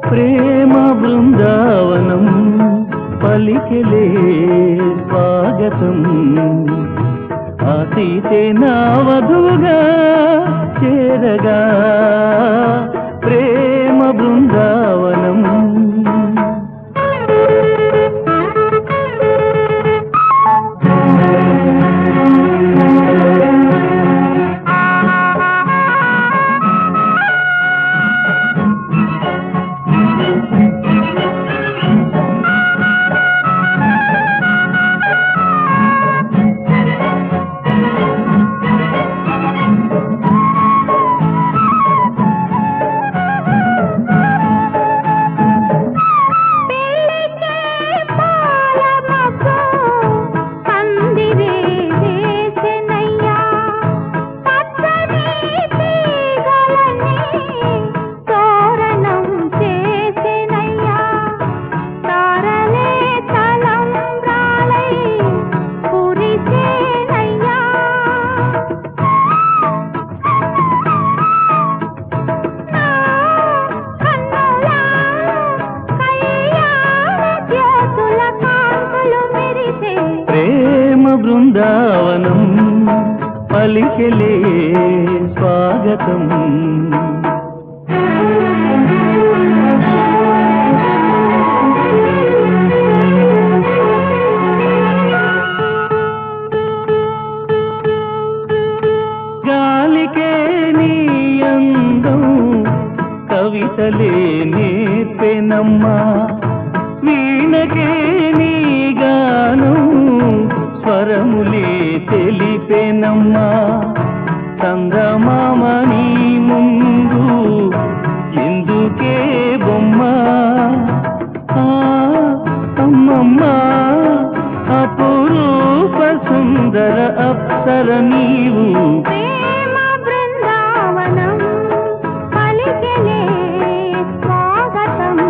ప్రేమ బృందావనం పలికెలే స్వాగతం ఆ సీతే నా వధువుగా చేరగా ప్రేమ బృందావనం పెళ్ళికే పాలమబ్బు పందిరే వేసెనయ్యా పచ్చని తీగలని తోరణం చేసెనయ్యా తారలే తలంబ్రాలై కురిసేనయ్యా కన్నులా కయ్యాల జ్యోతుల కాంతులు మెరిసే ప్రేమ బృందావనం పలికెలే స్వాగతం గాలికే నీ అందం కవితలే నేర్పెనమ్మా వీణకే నీ గానం స్వరములే తెలిపెనమ్మా చందమామ నీ ముందు ఎందుకే బొమ్మ ఆ, అమ్మమ్మ అపురూప సుందర అప్సర నీవు ప్రేమ బృందావనం పలికెలే స్వాగతం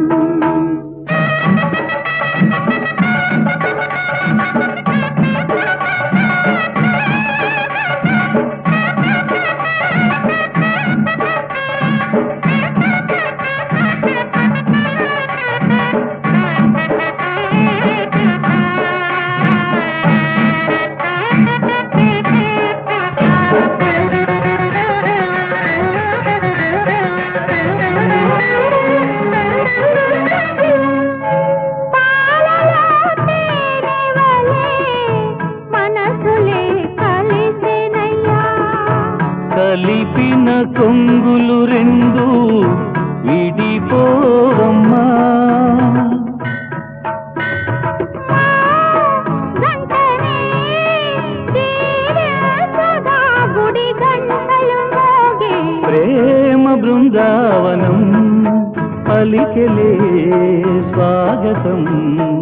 పాలలో తేనెవలే మనసులే కలిసెనయ్యా కలిపిన కొంగులు రెండు విడిపోవమ్మా గంటనే తీరే సదా గుడి గంటలు మోగే ప్రేమ బృందావనం పలికెలే స్వాగతం